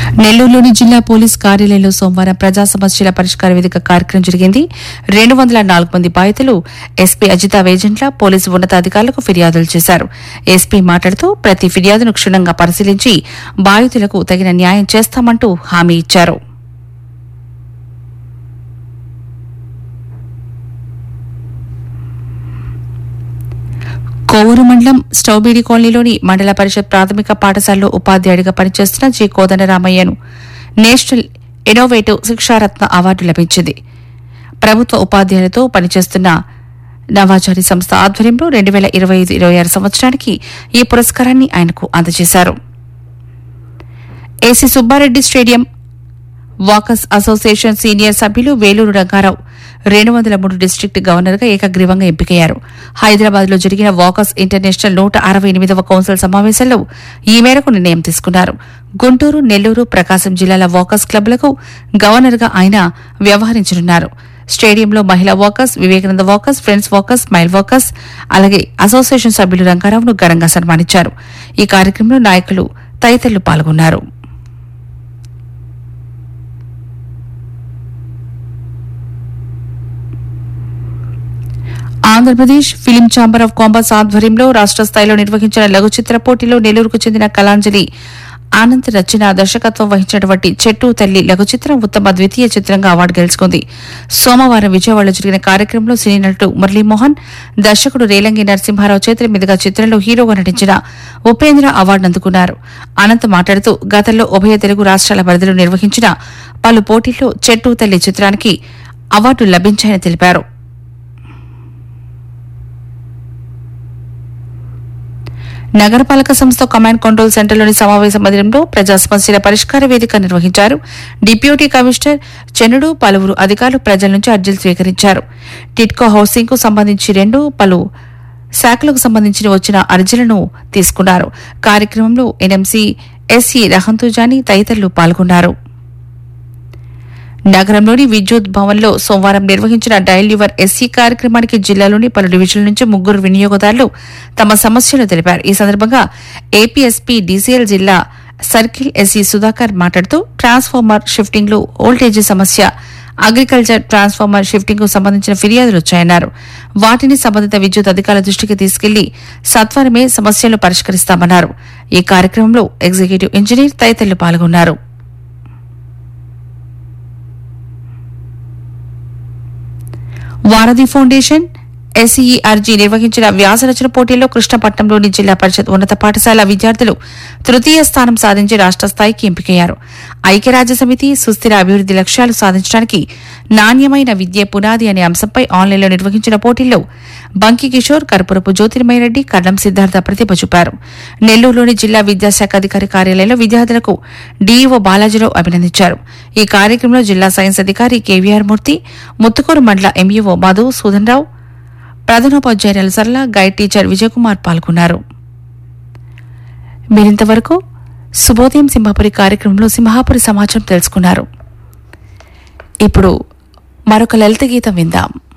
నెల్లూరులోని జిల్లా పోలీస్ కార్యాలయంలో సోమవారం ప్రజా సమస్యల పరిష్కార వేదిక కార్యక్రమం జరిగింది రెండు వందల నాలుగు మంది బాధితులు ఎస్పీ అజితా వేజెంట్ల పోలీసు ఉన్నతాధికారులకు ఫిర్యాదులు చేశారు ఎస్పీ మాట్లాడుతూ ప్రతి ఫిర్యాదును క్షుణ్ణంగా పరిశీలించి బాధితులకు తగిన న్యాయం చేస్తామంటూ హామీ ఇచ్చారు కోవూరు మండలం స్టౌబీడి కాలనీలోని మండల పరిషత్ ప్రాథమిక పాఠశాలలో ఉపాధ్యాయుడిగా పనిచేస్తున్న జి కోదండరామయ్యను నేషనల్ ఇన్నోవేటివ్ శిక్షారత్న అవార్డు లభించింది ప్రభుత్వ ఉపాధ్యాయులతో పనిచేస్తున్న నవాచారి సంస్థ ఆధ్వర్యంలో రెండు వేల ఇరవై ఐదు ఇరవై ఆరు సంవత్సరానికి ఈ పురస్కారాన్ని ఆయనకు అందజేశారు AC Subba Reddy stadium walkers association senior సభ్యులు వేలూరు రంగారావు రెండు వందల మూడు డిస్టిక్ట్ గవర్నర్గా ఏకగ్రీవంగా ఎంపికయ్యారు హైదరాబాద్ లో జరిగిన వాకర్స్ ఇంటర్నేషనల్ నూట అరవై ఎనిమిదవ కౌన్సిల్ సమావేశంలో ఈ మేరకు నిర్ణయం తీసుకున్నారు గుంటూరు నెల్లూరు ప్రకాశం జిల్లాల వాకర్స్ క్లబ్లకు గవర్నర్గా ఆయన వ్యవహరించనున్నారు స్టేడియంలో మహిళా walkers Vivekananda walkers friends walkers mile walkers అలాగే అసోసియేషన్ సభ్యులు రంగారావును ఘనంగా సన్మానించారు ఈ కార్యక్రమంలో నాయకులు తదితరులు పాల్గొన్నారు Andhra Pradesh film chamber of commerce ఆధ్వర్యంలో రాష్ట్ర స్థాయిలో నిర్వహించిన లఘు చిత్ర పోటీలో నెల్లూరుకు చెందిన కళాంజలి ఆనంద్ రచన దర్శకత్వం వహించినటువంటి చెట్టు తల్లి లఘు చిత్రం ఉత్తమ ద్వితీయ చిత్రంగా అవార్డు గెలుచుకుంది సోమవారం విజయవాడలో జరిగిన కార్యక్రమంలో సినీ నటుడు మురళీమోహన్ దర్శకుడు రేలంగి నరసింహారావు చేతుల మీదుగా చిత్రంలో హీరోగా నటించిన ఉపేంద్ర అవార్డు అందుకున్నారు అనంత్ మాట్లాడుతూ గతంలో ఉభయ తెలుగు రాష్ట్రాల పరిధిలో నిర్వహించిన పలు పోటీల్లో చెట్టు తల్లి చిత్రానికి అవార్డు లభించాయని తెలిపారు నగరపాలక సంస్థ కమాండ్ కంట్రోల్ సెంటర్లోని సమావేశ మందిరంలో ప్రజా సమస్యల పరిష్కార వేదిక నిర్వహించారు డిప్యూటీ కమిషనర్ చెన్నుడు పలువురు అధికారులు ప్రజల నుంచి అర్జీలు స్వీకరించారు టిట్కో హౌసింగ్ కు సంబంధించి రెండు పలు శాఖలకు సంబంధించిన వచ్చిన అర్జీలను తీసుకున్నారు కార్యక్రమంలో ఎన్ఎంసీ ఎస్సీ రహంతుజాని తదితరులు పాల్గొన్నారు నగరంలోని విద్యుత్ భవన్లో సోమవారం నిర్వహించిన డైల్ యువర్ ఎస్సీ కార్యక్రమానికి జిల్లాలోని పలు డివిజన్ల నుంచి ముగ్గురు వినియోగదారులు తమ సమస్యలు తెలిపారు ఈ సందర్భంగా ఏపీఎస్పీ డీసీఎల్ జిల్లా సర్కిల్ ఎస్సీ సుధాకర్ మాట్లాడుతూ ట్రాన్స్ఫార్మర్ షిఫ్టింగ్ లో ఓల్టేజీ సమస్య అగ్రికల్చర్ ట్రాన్స్ఫార్మర్ షిఫ్టింగ్ కు సంబంధించిన ఫిర్యాదులు వచ్చాయన్నారు వాటిని సంబంధిత విద్యుత్ అధికారుల దృష్టికి తీసుకెళ్లి సత్వరమే సమస్యలను పరిష్కరిస్తామన్నారు ఈ కార్యక్రమంలో ఎగ్జిక్యూటివ్ ఇంజనీర్ తదితరులు పాల్గొన్నారు వారధి ఫౌండేషన్ ఎస్ఈఆర్జీ నిర్వహించిన వ్యాసరచన పోటీల్లో కృష్ణపట్నంలోని జిల్లా పరిషత్ ఉన్నత పాఠశాల విద్యార్థులు తృతీయ స్థానం సాధించి రాష్ట్ర స్థాయికి ఎంపికయ్యారు ఐక్యరాజ్య సమితి సుస్థిర అభివృద్ది లక్ష్యాలు సాధించడానికి నాణ్యమైన విద్య పునాది అనే అంశంపై ఆన్లైన్లో నిర్వహించిన పోటీల్లో బంకి కిషోర్ కర్పూరపు జ్యోతిర్మయరెడ్డి కర్ణం సిద్ధార్థ ప్రతిభ చూపారు నెల్లూరులోని జిల్లా విద్యాశాఖ అధికారి కార్యాలయంలో విద్యార్థులకు డీఈఓ బాలాజీరావు అభినందించారు ఈ కార్యక్రమంలో జిల్లా సైన్స్ అధికారి కేవీఆర్ మూర్తి ముత్తుకూరు మండల ఎంఈఓ మధు సూదన్రావు ప్రధానోపాధ్యాయురాలు సరళ గైడ్ టీచర్ విజయకుమార్ పాల్గొన్నారు మీరింతవరకు శుభోదయం సింహాపురి కార్యక్రమంలో సింహాపురి సమాచారం తెలుసుకున్నారు ఇప్పుడు మరొక లలిత గీతం విందాం